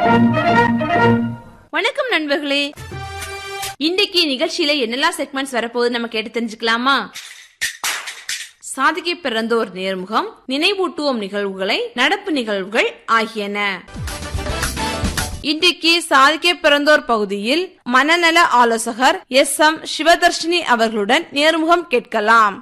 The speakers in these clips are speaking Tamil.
வணக்கம் நண்பர்களே இன்னைக்கு நிகழ்ச்சியில என்னெல்லாம் செக்மெண்ட்ஸ் வரப்போகுது நம்ம கேட்டு தெரிஞ்சுக்கலாமா சாதிக்க பிறந்தோர் நேர்முகம் நினைவூட்டுவோம் நிகழ்வுகளை நடப்பு நிகழ்வுகள் ஆகியன இன்றைக்கு சாதிக்க பிறந்தோர் பகுதியில் மனநல ஆலோசகர் எஸ் எம் சிவதர்ஷினி அவர்களுடன் நேர்முகம் கேட்கலாம்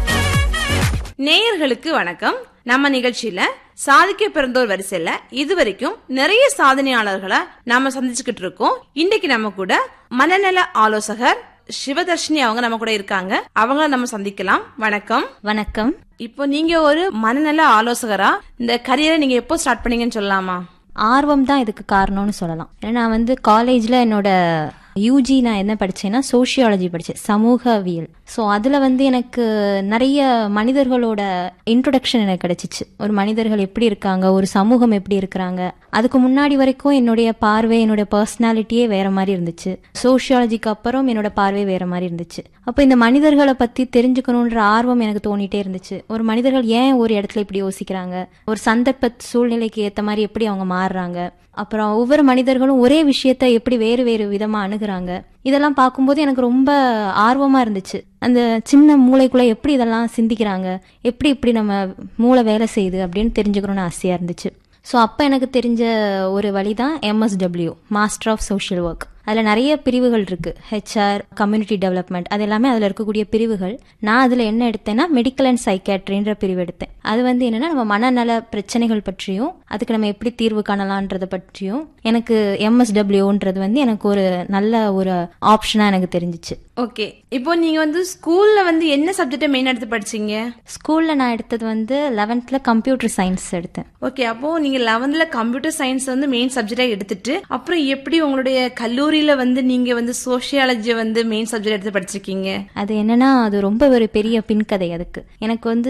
நேயர்களுக்கு வணக்கம் நம்ம நிகழ்ச்சியில சாதிக்க பிறந்தோர் வரிசையில இதுவரைக்கும் நிறைய சாதனையாளர்களை நாம சந்திச்சுக்கிட்டு இருக்கோம் இன்னைக்கு நம்ம கூட மனநல ஆலோசகர் சிவதர்ஷினி அவங்க நம்ம கூட இருக்காங்க அவங்கள நம்ம சந்திக்கலாம் வணக்கம் வணக்கம் இப்போ நீங்க ஒரு மனநல ஆலோசகரா இந்த கரியரை நீங்க எப்போ ஸ்டார்ட் பண்ணீங்கன்னு சொல்லலாமா ஆர்வம் தான் இதுக்கு காரணம்னு சொல்லலாம் ஏன்னா நான் வந்து காலேஜில் என்னோட யூஜி நான் என்ன படித்தேன்னா சோஷியாலஜி படித்தேன் சமூகவியல் ஸோ அதில் வந்து எனக்கு நிறைய மனிதர்களோட இன்ட்ரொடக்ஷன் எனக்கு கிடைச்சிச்சு ஒரு மனிதர்கள் எப்படி இருக்காங்க ஒரு சமூகம் எப்படி இருக்கிறாங்க அதுக்கு முன்னாடி வரைக்கும் என்னுடைய பார்வை என்னோட பர்சனாலிட்டியே வேற மாதிரி இருந்துச்சு சோஷியாலஜிக்கு அப்புறம் என்னோட பார்வை வேற மாதிரி இருந்துச்சு அப்போ இந்த மனிதர்களை பற்றி தெரிஞ்சுக்கணுன்ற ஆர்வம் எனக்கு தோணிட்டே இருந்துச்சு ஒரு மனிதர்கள் ஏன் ஒரு இடத்துல இப்படி யோசிக்கிறாங்க ஒரு சந்தர்ப்ப சூழ்நிலைக்கு ஏற்ற மாதிரி எப்படி அவங்க மாறுறாங்க அப்புறம் ஒவ்வொரு மனிதர்களும் ஒரே விஷயத்த எப்படி வேறு வேறு விதமா அணுகுறாங்க இதெல்லாம் பார்க்கும்போது எனக்கு ரொம்ப ஆர்வமா இருந்துச்சு அந்த சின்ன மூளைக்குள்ள எப்படி இதெல்லாம் சிந்திக்கிறாங்க எப்படி இப்படி நம்ம மூளை வேலை செய்யுது அப்படின்னு தெரிஞ்சுக்கணும்னு ஆசையா இருந்துச்சு ஸோ அப்போ எனக்கு தெரிஞ்ச ஒரு வழி தான் MSW master of social work அதில் நிறைய பிரிவுகள் இருக்கு ஹெச்ஆர் கம்யூனிட்டி டெவலப்மெண்ட் அது எல்லாமே அதில் இருக்கக்கூடிய பிரிவுகள் நான் அதில் என்ன எடுத்தேன்னா மெடிக்கல் அண்ட் சைக்காட்ரின்ற பிரிவு எடுத்தேன் அது வந்து என்னன்னா நம்ம மனநல பிரச்சனைகள் பற்றியும் அதுக்கு நம்ம எப்படி தீர்வு காணலான்றதை பற்றியும் எனக்கு எம்எஸ்டபிள்யூன்றது வந்து எனக்கு ஒரு நல்ல ஒரு ஆப்ஷனாக எனக்கு தெரிஞ்சிச்சு ஓகே இப்போ நீங்க வந்து ஸ்கூல்ல வந்து என்ன சப்ஜெக்ட் மெயின் எடுத்து படிச்சீங்க ஸ்கூலில் நான் எடுத்தது வந்து லெவன்த்தில் கம்ப்யூட்டர் சயின்ஸ் எடுத்தேன் ஓகே அப்போ நீங்க லெவன்த்ல கம்ப்யூட்டர் சயின்ஸ் வந்து மெயின் சப்ஜெக்டா எடுத்துட்டு அப்புறம் எப்படி உங்களுடைய கல்லூரியில வந்து நீங்க வந்து சோஷியாலஜி வந்து மெயின் சப்ஜெக்ட் எடுத்து படிச்சிருக்கீங்க அது என்னன்னா அது ரொம்ப ஒரு பெரிய பின்கதை அதுக்கு எனக்கு வந்து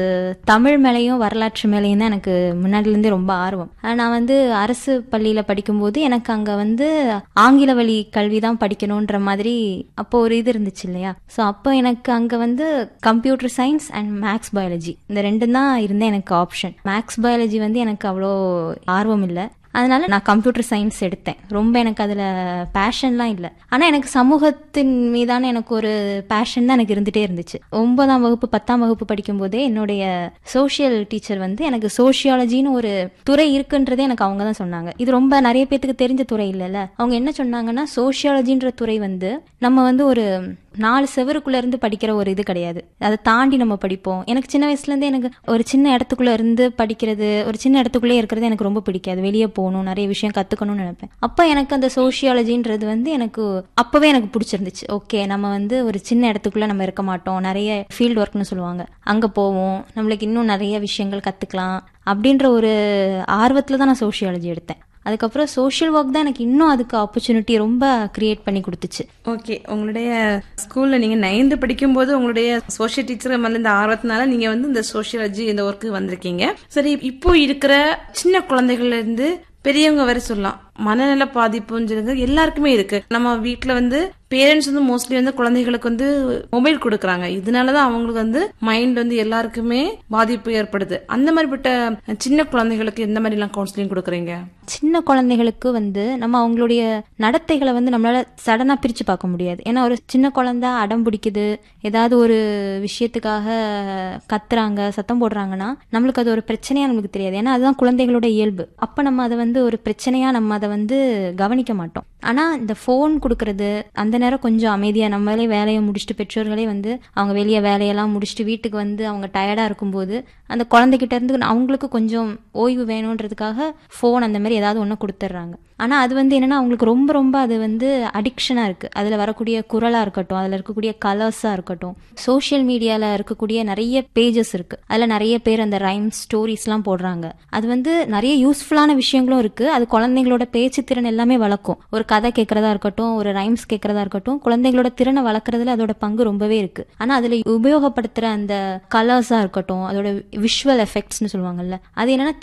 தமிழ் மேலேயும் வரலாற்று மேலேயும் தான் எனக்கு முன்னாடிலேருந்தே ரொம்ப ஆர்வம் ஆனா, நான் வந்து அரசு பள்ளியில படிக்கும்போது எனக்கு அங்க வந்து ஆங்கில வழி கல்வி தான் படிக்கணுன்ற மாதிரி அப்போ ஒரு இது இருந்துச்சு இல்லையா ஸோ அப்போ எனக்கு அங்க வந்து computer science and maths biology இந்த ரெண்டும் தான் இருந்தேன் எனக்கு ஆப்ஷன் மேக்ஸ் பயாலஜி வந்து எனக்கு அவ்வளோ ஆர்வம் இல்லை அதனால நான் கம்ப்யூட்டர் சயின்ஸ் எடுத்தேன் ரொம்ப எனக்கு அதில் பேஷன்லாம் இல்லை ஆனால் எனக்கு சமூகத்தின் மீதான எனக்கு ஒரு பேஷன் தான் எனக்கு இருந்துகிட்டே இருந்துச்சு ஒன்பதாம் வகுப்பு பத்தாம் வகுப்பு படிக்கும்போதே என்னுடைய சோஷியல் டீச்சர் வந்து எனக்கு சோஷியாலஜின்னு ஒரு துறை இருக்குன்றதே எனக்கு அவங்க தான் சொன்னாங்க இது ரொம்ப நிறைய பேத்துக்கு தெரிஞ்ச துறை இல்லைல்ல அவங்க என்ன சொன்னாங்கன்னா சோஷியாலஜின்ற துறை வந்து நம்ம வந்து ஒரு நாலு செவருக்குள்ள இருந்து படிக்கிற ஒரு இது கிடையாது அதை தாண்டி நம்ம படிப்போம் எனக்கு சின்ன வயசுல இருந்தே எனக்கு ஒரு சின்ன இடத்துக்குள்ள இருந்து படிக்கிறது ஒரு சின்ன இடத்துக்குள்ளே இருக்கிறது எனக்கு ரொம்ப பிடிக்காது வெளியே போகணும் நிறைய விஷயம் கத்துக்கணும்னு நினைப்பேன் அப்ப எனக்கு அந்த சோஷியாலஜின்றது வந்து எனக்கு அப்பவே எனக்கு பிடிச்சிருந்துச்சு ஓகே நம்ம வந்து ஒரு சின்ன இடத்துக்குள்ள நம்ம இருக்க மாட்டோம் நிறைய ஃபீல்ட் ஒர்க்னு சொல்லுவாங்க அங்க போவோம் நம்மளுக்கு இன்னும் நிறைய விஷயங்கள் கத்துக்கலாம் அப்படின்ற ஒரு ஆர்வத்துல தான் நான் சோஷியாலஜி எடுத்தேன் அதுக்கப்புறம் சோஷியல் ஒர்க் தான் எனக்கு இன்னும் அதுக்கு ஆப்பர்ச்சுனிட்டி ரொம்ப கிரியேட் பண்ணி கொடுத்துச்சு ஓகே உங்களுடைய ஸ்கூல்ல நீங்க நைன்த் படிக்கும்போது உங்களுடைய சோஷியல் டீச்சர் மேல இந்த ஆர்வத்தினால நீங்க வந்து இந்த சோஷியாலஜி இந்த ஒர்க்கு வந்திருக்கீங்க சரி இப்போ இருக்கிற சின்ன குழந்தைகள்ல இருந்து பெரியவங்க வரை சொல்லலாம் மனநல பாதிப்புங்கிறது எல்லாருக்குமே இருக்கு நம்ம வீட்ல வந்து பேரண்ட்ஸ் வந்து மோஸ்ட்லி வந்து குழந்தைகளுக்கு வந்து மொபைல் கொடுக்கறாங்க இதனாலதான் அவங்களுக்கு வந்து மைண்ட் வந்து எல்லாருக்குமே பாதிப்பு ஏற்படுது அந்த மாதிரிப்பட்ட சின்ன குழந்தைகளுக்கு எந்த மாதிரி எல்லாம் கவுன்சிலிங் கொடுக்குறீங்க சின்ன குழந்தைகளுக்கு வந்து நம்ம அவங்களுடைய நடத்தைகளை வந்து நம்மளால சடனா பிரிச்சு பார்க்க முடியாது ஏன்னா ஒரு சின்ன குழந்தை அடம் பிடிக்குது ஏதாவது ஒரு விஷயத்துக்காக கத்துறாங்க சத்தம் போடுறாங்கன்னா நம்மளுக்கு அது ஒரு பிரச்சனையா நமக்கு தெரியாது ஏன்னா அதுதான் குழந்தைகளோட இயல்பு அப்ப நம்ம அதை வந்து ஒரு பிரச்சனையா நம்ம அதை வந்து கவனிக்க மாட்டோம் ஆனா இந்த ஃபோன் கொடுக்கறது அந்த நேரம் கொஞ்சம் அமைதியா நம்மளே வேலையை முடிச்சுட்டு பெற்றோர்களே வந்து அவங்க வெளியே வேலையெல்லாம் முடிச்சுட்டு வீட்டுக்கு வந்து அவங்க டயர்டா இருக்கும்போது அந்த குழந்தைகிட்ட இருந்து அவங்களுக்கு கொஞ்சம் ஓய்வு வேணுன்றதுக்காக ஃபோன் அந்த மாதிரி ஏதாவது ஒன்று கொடுத்துட்றாங்க ஆனால் அது வந்து என்னன்னா அவங்களுக்கு ரொம்ப ரொம்ப அது வந்து அடிக்ஷனாக இருக்குது அதில் வரக்கூடிய குரலாக இருக்கட்டும் அதில் இருக்கக்கூடிய கலர்ஸாக இருக்கட்டும் சோஷியல் மீடியாவில் இருக்கக்கூடிய நிறைய பேஜஸ் இருக்குது அதில் நிறைய பேர் அந்த ரைம்ஸ் ஸ்டோரிஸ்லாம் போடுறாங்க அது வந்து நிறைய யூஸ்ஃபுல்லான விஷயங்களும் இருக்குது அது குழந்தைங்களோட பேச்சு திறன் எல்லாமே வளர்க்கும் ஒரு கதை கேட்கறதா இருக்கட்டும் ஒரு ரைம்ஸ் கேட்கறதா இருக்கட்டும் குழந்தைங்களோட திறனை வளர்க்குறதுல அதோட பங்கு ரொம்பவே இருக்குது ஆனால் அதில் உபயோகப்படுத்துகிற அந்த கலர்ஸாக இருக்கட்டும் அதோட விஷுவல் எஃபெக்ட்ஸ்னு சொல்லுவாங்கல்ல அது என்னன்னா